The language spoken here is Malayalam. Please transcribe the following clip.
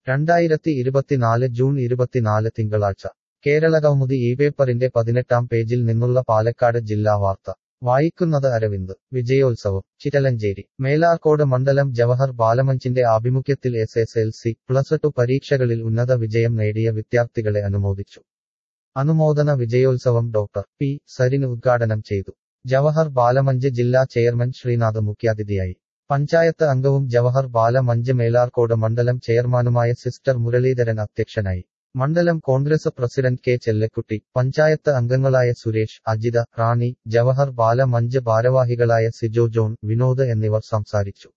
രണ്ടായിരത്തി ഇരുപത്തിനാല് ജൂൺ ഇരുപത്തിനാല് തിങ്കളാഴ്ച കേരളകൗമുദി ഈ പേപ്പറിന്റെ പതിനെട്ടാം പേജിൽ നിന്നുള്ള പാലക്കാട് ജില്ലാ വാർത്ത വായിക്കുന്നത് അരവിന്ദ് വിജയോത്സവം ചിറ്റലഞ്ചേരി മേലാർക്കോട് മണ്ഡലം ജവഹർ ബാലമഞ്ചിന്റെ ആഭിമുഖ്യത്തിൽ S S L C plus two പരീക്ഷകളിൽ ഉന്നത വിജയം നേടിയ വിദ്യാർത്ഥികളെ അനുമോദിച്ചു അനുമോദന വിജയോത്സവം ഡോക്ടർ പി സരിന് ഉദ്ഘാടനം ചെയ്തു ജവഹർ ബാലമഞ്ച് ജില്ലാ ചെയർമാൻ ശ്രീനാഥ് മുഖ്യാതിഥിയായി പഞ്ചായത്ത് അംഗവും ജവഹർ ബാലമഞ്ച് മേലാർക്കോട് മണ്ഡലം ചെയർമാനുമായ സിസ്റ്റർ മുരളീധരൻ അധ്യക്ഷനായി മണ്ഡലം Congress president K Chellakutty panchayat അംഗങ്ങളായ സുരേഷ് അജിത റാണി ജവഹർ ബാലമഞ്ച് ഭാരവാഹികളായ സിജോ ജോൺ വിനോദ് എന്നിവർ സംസാരിച്ചു